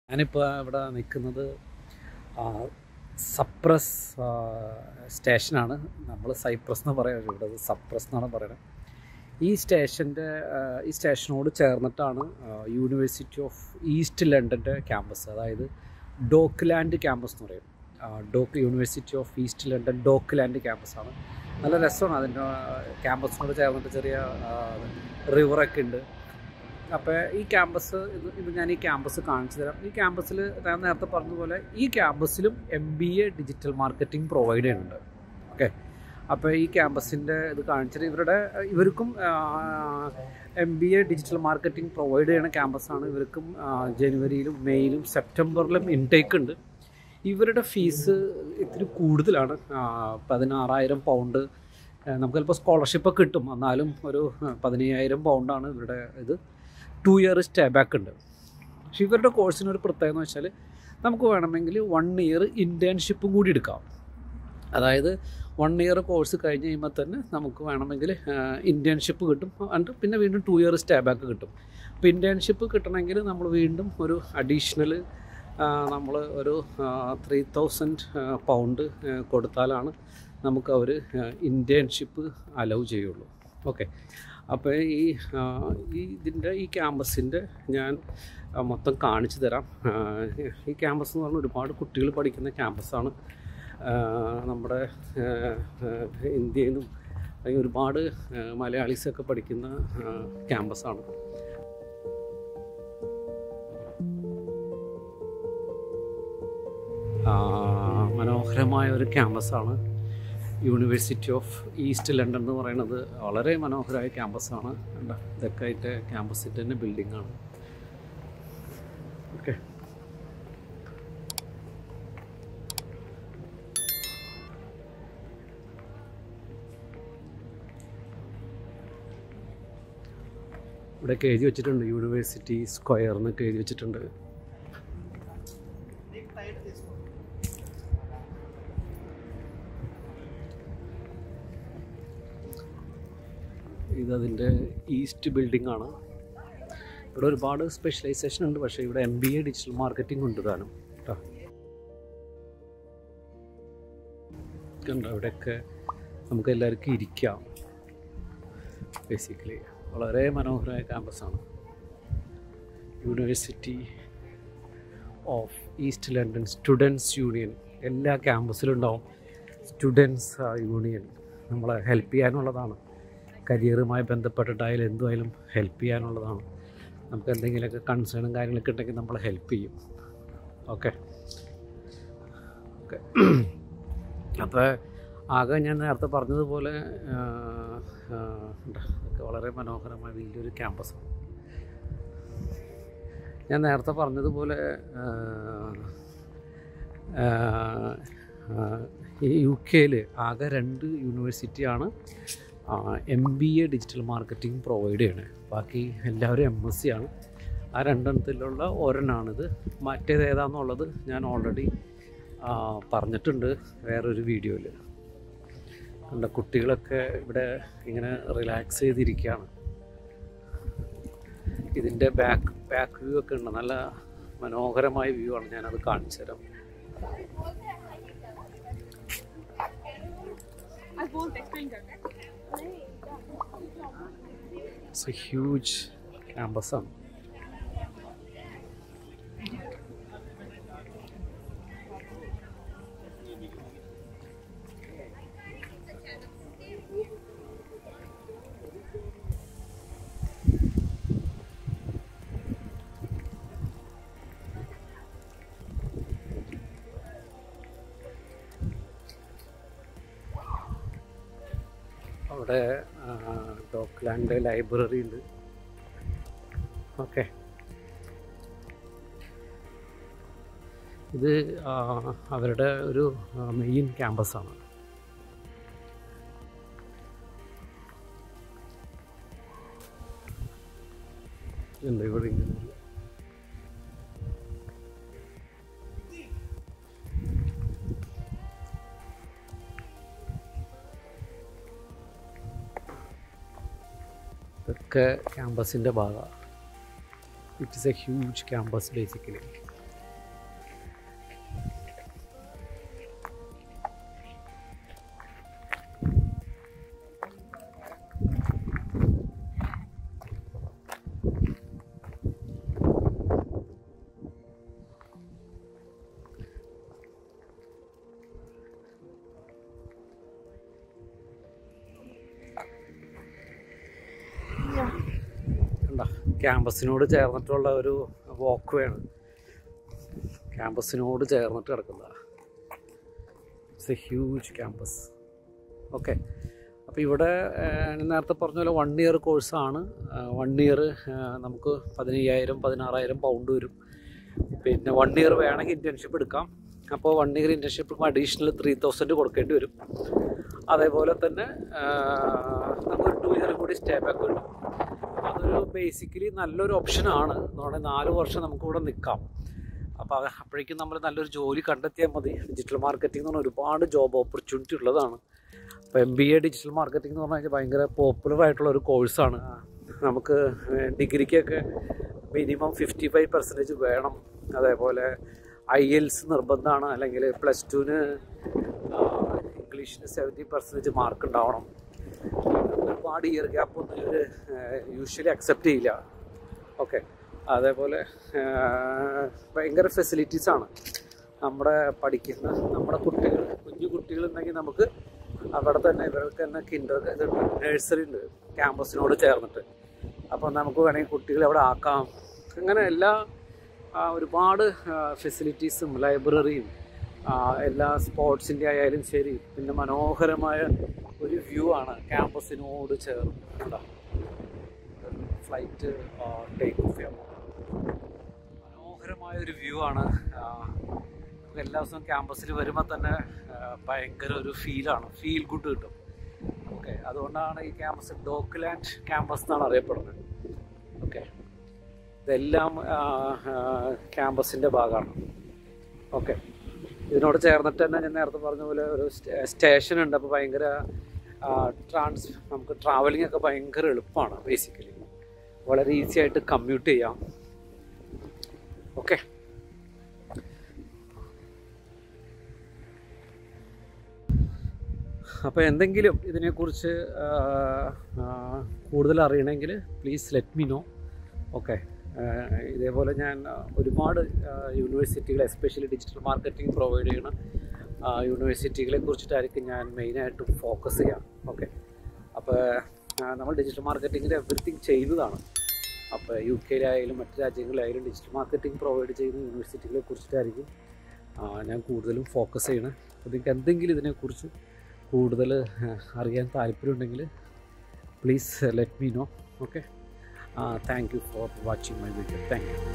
ഞാനിപ്പോൾ ഇവിടെ നിൽക്കുന്നത് സപ്രസ് സ്റ്റേഷനാണ് നമ്മൾ സൈപ്രസ് എന്ന് പറയുന്നത് ഇവിടെ അത് സപ്രസ് എന്നാണ് പറയുന്നത് ഈ സ്റ്റേഷൻ്റെ ഈ സ്റ്റേഷനോട് ചേർന്നിട്ടാണ് യൂണിവേഴ്സിറ്റി ഓഫ് ഈസ്റ്റ് ലണ്ടൻ്റെ ക്യാമ്പസ് അതായത് ഡോക്ക് ലാൻഡ് ക്യാമ്പസ് എന്ന് പറയും dock university of east London Dockland ക്യാമ്പസാണ് നല്ല രസമാണ് അതിൻ്റെ ക്യാമ്പസിനോട് ചേർന്നിട്ട് ചെറിയ റിവറൊക്കെ ഉണ്ട് അപ്പോൾ ഈ ക്യാമ്പസ് ഇത് ഇത് ഞാൻ ഈ ക്യാമ്പസ് കാണിച്ചു തരാം ഈ ക്യാമ്പസിൽ ഞാൻ നേരത്തെ പറഞ്ഞതുപോലെ ഈ ക്യാമ്പസിലും M B A digital marketing provide ചെയ്യുന്നുണ്ട് ഓക്കെ അപ്പോൾ ഈ ക്യാമ്പസിൻ്റെ ഇത് കാണിച്ചിട്ട് ഇവരുടെ ഇവർക്കും M B A digital marketing provide ചെയ്യുന്ന ക്യാമ്പസാണ് ഇവർക്കും ജനുവരിയിലും മെയ്യിലും സെപ്റ്റംബറിലും ഇൻടേക്ക് ഉണ്ട് ഇവരുടെ ഫീസ് ഇത്തിരി കൂടുതലാണ് പതിനാറായിരം പൗണ്ട് നമുക്ക് ചിലപ്പോൾ സ്കോളർഷിപ്പൊക്കെ കിട്ടും എന്നാലും ഒരു പതിനയ്യായിരം പൗണ്ടാണ് ഇവരുടെ ഇത് ടു ഇയർ സ്റ്റേ ബാക്ക് ഉണ്ട് പക്ഷെ ഇവരുടെ കോഴ്സിന് ഒരു പ്രത്യേകത എന്ന് വെച്ചാൽ നമുക്ക് വേണമെങ്കിൽ വൺ ഇയർ ഇൻറ്റേൺഷിപ്പും കൂടി എടുക്കാം അതായത് വൺ ഇയർ കോഴ്സ് കഴിഞ്ഞ് കഴിയുമ്പോൾ തന്നെ നമുക്ക് വേണമെങ്കിൽ ഇൻറ്റേൺഷിപ്പ് കിട്ടും എന്നിട്ട് പിന്നെ വീണ്ടും ടു ഇയർ സ്റ്റേ ബാക്ക് കിട്ടും അപ്പോൾ ഇൻറ്റേൺഷിപ്പ് കിട്ടണമെങ്കിൽ നമ്മൾ വീണ്ടും ഒരു അഡീഷണൽ നമ്മൾ ഒരു ത്രീ തൗസൻഡ് പൗണ്ട് കൊടുത്താലാണ് നമുക്ക് അവർ ഇൻറ്റേൺഷിപ്പ് അലൗ ചെയ്യുള്ളൂ ഓക്കെ അപ്പോൾ ഈ ഈ ഇതിൻ്റെ ഈ ക്യാമ്പസിൻ്റെ ഞാൻ മൊത്തം കാണിച്ചു തരാം ഈ ക്യാമ്പസ് എന്ന് പറഞ്ഞാൽ ഒരുപാട് കുട്ടികൾ പഠിക്കുന്ന ക്യാമ്പസാണ് നമ്മുടെ ഇന്ത്യയിൽ നിന്നും അല്ലെങ്കിൽ ഒരുപാട് മലയാളീസൊക്കെ പഠിക്കുന്ന ക്യാമ്പസാണ് മനോഹരമായ ഒരു ക്യാമ്പസാണ് യൂണിവേഴ്സിറ്റി ഓഫ് ഈസ്റ്റ് ലണ്ടൻ എന്ന് പറയുന്നത് വളരെ മനോഹരമായ ക്യാമ്പസാണ് ഇതൊക്കെ ആയിട്ട് ക്യാമ്പസിൻ്റെ തന്നെ ബിൽഡിങ്ങാണ് ഓക്കെ ഇവിടെയൊക്കെ എഴുതി വെച്ചിട്ടുണ്ട് യൂണിവേഴ്സിറ്റി സ്ക്വയർ എന്നൊക്കെ എഴുതി വെച്ചിട്ടുണ്ട് ഇതതിൻ്റെ ഈസ്റ്റ് ബിൽഡിംഗ് ആണ് ഇവിടെ ഒരുപാട് സ്പെഷ്യലൈസേഷൻ ഉണ്ട് പക്ഷേ ഇവിടെ M B A digital marketing ഉണ്ട് താനും കേട്ടോ കണ്ടോ ഇവിടെയൊക്കെ നമുക്ക് എല്ലാവർക്കും ഇരിക്കാം ബേസിക്കലി വളരെ മനോഹരമായ ക്യാമ്പസാണ് university of east London students union എല്ലാ ക്യാമ്പസിലും ഉണ്ടാവും സ്റ്റുഡൻസ് യൂണിയൻ നമ്മളെ ഹെൽപ്പ് ചെയ്യാനുള്ളതാണ് കരിയറുമായി ബന്ധപ്പെട്ടിട്ടായാലും എന്തുമായാലും ഹെൽപ്പ് ചെയ്യാനുള്ളതാണ് നമുക്ക് എന്തെങ്കിലുമൊക്കെ കൺസേണും കാര്യങ്ങളൊക്കെ ഉണ്ടെങ്കിൽ നമ്മൾ ഹെൽപ്പ് ചെയ്യും ഓക്കെ ഓക്കെ അപ്പോൾ ആകെ ഞാൻ നേരത്തെ പറഞ്ഞതുപോലെ വളരെ മനോഹരമായ വലിയൊരു ക്യാമ്പസാണ് ഞാൻ നേരത്തെ പറഞ്ഞതുപോലെ ഈ യു കെയിൽ ആകെ രണ്ട് യൂണിവേഴ്സിറ്റിയാണ് M B A digital marketing provide ചെയ്യണേ ബാക്കി എല്ലാവരും എം എസ് സി ആണ് ആ രണ്ടെണ്ണത്തിലുള്ള ഒരെണ്ണാണിത് മറ്റേത് ഏതാണെന്നുള്ളത് ഞാൻ ഓൾറെഡി പറഞ്ഞിട്ടുണ്ട് വേറൊരു വീഡിയോയിൽ കണ്ട കുട്ടികളൊക്കെ ഇവിടെ ഇങ്ങനെ റിലാക്സ് ചെയ്തിരിക്കുകയാണ് ഇതിൻ്റെ ബാക്ക് ബാക്ക് വ്യൂ ഒക്കെ ഉണ്ട് നല്ല മനോഹരമായ വ്യൂ ആണ് ഞാനത് കാണിച്ചു തരാം ഇറ്റ്സ് എ ഹ്യൂജ് ക്യാമ്പസാണ് അവിടെ ഡോക്ലാൻഡ് ലൈബ്രറി ഉണ്ട് ഓക്കെ ഇത് അവരുടെ ഒരു മെയിൻ ക്യാമ്പസാണ് എന്താ ഇവിടെ ഇങ്ങനെ ഇതൊക്കെ ക്യാമ്പസിൻ്റെ ഭാഗമാണ് it is a huge campus basically ക്യാമ്പസിനോട് ചേർന്നിട്ടുള്ള ഒരു വാക്ക് വേണം ക്യാമ്പസിനോട് ചേർന്നിട്ട് കിടക്കുന്നതാണ് it's a huge campus okay അപ്പോൾ ഇവിടെ ഏഹ്, ഞാൻ നേരത്തെ പറഞ്ഞ പോലെ വൺ ഇയർ കോഴ്സാണ് വൺ ഇയർ നമുക്ക് പതിനയ്യായിരം പതിനാറായിരം പൗണ്ട് വരും പിന്നെ വൺ ഇയർ വേണമെങ്കിൽ ഇൻറ്റേൺഷിപ്പ് എടുക്കാം അപ്പോൾ one year internship additional three thousand കൊടുക്കേണ്ടി വരും അതേപോലെ തന്നെ നമുക്കൊരു ടു ഇയർ കൂടി സ്റ്റേ ബാക്ക് കിട്ടും അതൊരു ബേസിക്കലി നല്ലൊരു ഓപ്ഷനാണ് എന്ന് പറഞ്ഞാൽ നാല് വർഷം നമുക്കിവിടെ നിൽക്കാം അപ്പോൾ അത് അപ്പോഴേക്കും നമ്മൾ നല്ലൊരു ജോലി കണ്ടെത്തിയാൽ മതി ഡിജിറ്റൽ മാർക്കറ്റിംഗ് എന്ന് പറഞ്ഞാൽ ഒരുപാട് ജോബ് ഓപ്പർച്യൂണിറ്റി ഉള്ളതാണ് അപ്പോൾ M B A digital marketing എന്ന് പറഞ്ഞാൽ ഭയങ്കര പോപ്പുലർ ആയിട്ടുള്ള ഒരു കോഴ്സാണ് നമുക്ക് ഡിഗ്രിക്കൊക്കെ മിനിമം ഫിഫ്റ്റി ഫൈവ് പെർസെൻറ്റേജ് വേണം അതേപോലെ ഐ എൽസ് നിർബന്ധമാണ് അല്ലെങ്കിൽ പ്ലസ് ടുവിന് ഇംഗ്ലീഷിന് സെവൻറ്റി പെർസെൻറ്റേജ് മാർക്ക് ഉണ്ടാവണം ഒരുപാട് ഇയർ ഗ്യാപ്പ് ഒന്നും ഇവർ യൂഷ്വലി അക്സെപ്റ്റ് ചെയ്യില്ല ഓക്കെ അതേപോലെ ആഹ്, ഭയങ്കര ഫെസിലിറ്റീസ് ആണ് നമ്മുടെ പഠിക്കുന്ന നമ്മുടെ കുട്ടികൾ കുഞ്ഞു കുട്ടികളുണ്ടെങ്കിൽ നമുക്ക് അവിടെ തന്നെ ഇവർക്ക് തന്നെ കിൻഡർ ഇതുണ്ട് നഴ്സറി ഉണ്ട് ക്യാമ്പസിനോട് ചേർന്നിട്ട് അപ്പോൾ നമുക്ക് വേണമെങ്കിൽ കുട്ടികളെ അവിടെ ആക്കാം അങ്ങനെ എല്ലാ ആ, ഒരുപാട് ഫെസിലിറ്റീസും ലൈബ്രറിയും എല്ലാ സ്പോർട്സിൻ്റെ ആയാലും ശരി പിന്നെ മനോഹരമായ ഒരു വ്യൂ ആണ് ക്യാമ്പസിനോട് ചേർന്ന് ഫ്ലൈറ്റ് ടേക്ക് ഓഫ് ചെയ്യാം മനോഹരമായ ഒരു വ്യൂ ആണ് ആ, നമുക്ക് എല്ലാ ദിവസവും ക്യാമ്പസിൽ വരുമ്പോൾ തന്നെ ആ, ഭയങ്കര ഒരു ഫീലാണ് ഫീൽ ഗുഡ് കിട്ടും ഓക്കെ അതുകൊണ്ടാണ് ഈ ക്യാമ്പസ് ഡോക്ലാൻഡ് ക്യാമ്പസ് എന്നാണ് അറിയപ്പെടുന്നത് ഓക്കെ ഇതെല്ലാം ക്യാമ്പസിൻ്റെ ഭാഗമാണ് ഓക്കെ ഇതിനോട് ചേർന്നിട്ട് തന്നെ ഞാൻ നേരത്തെ പറഞ്ഞ പോലെ ഒരു സ്റ്റേഷൻ ഉണ്ട് അപ്പോൾ ഭയങ്കര ട്രാൻസ് നമുക്ക് ട്രാവലിംഗ് ഒക്കെ ഭയങ്കര എളുപ്പമാണ് ബേസിക്കലി വളരെ ഈസി ആയിട്ട് കമ്മ്യൂട്ട് ചെയ്യാം ഓക്കെ അപ്പോൾ എന്തെങ്കിലും ഇതിനെക്കുറിച്ച് ആ, ആ, കൂടുതൽ അറിയണമെങ്കിൽ please let me know okay ഇതേപോലെ ഞാൻ ആ, ഒരുപാട് യൂണിവേഴ്സിറ്റികൾ എസ്പെഷ്യലി ഡിജിറ്റൽ മാർക്കറ്റിംഗ് പ്രൊവൈഡ് ചെയ്യുന്ന ആ, യൂണിവേഴ്സിറ്റികളെ കുറിച്ചിട്ടായിരിക്കും ഞാൻ മെയിനായിട്ടും ഫോക്കസ് ചെയ്യാം ഓക്കെ അപ്പോൾ ആ, നമ്മൾ ഡിജിറ്റൽ മാർക്കറ്റിങ്ങിൽ എവറിത്തിങ് ചെയ്യുന്നതാണ് അപ്പോൾ യു കെയിലായാലും മറ്റു രാജ്യങ്ങളിലായാലും ഡിജിറ്റൽ മാർക്കറ്റിംഗ് പ്രൊവൈഡ് ചെയ്യുന്ന യൂണിവേഴ്സിറ്റികളെ കുറിച്ചിട്ടായിരിക്കും ആ, ഞാൻ കൂടുതലും ഫോക്കസ് ചെയ്യണം അപ്പോൾ നിങ്ങൾക്ക് എന്തെങ്കിലും ഇതിനെക്കുറിച്ച് കൂടുതൽ അറിയാൻ താല്പര്യമുണ്ടെങ്കിൽ please let me know okay thank you for watching my video thank U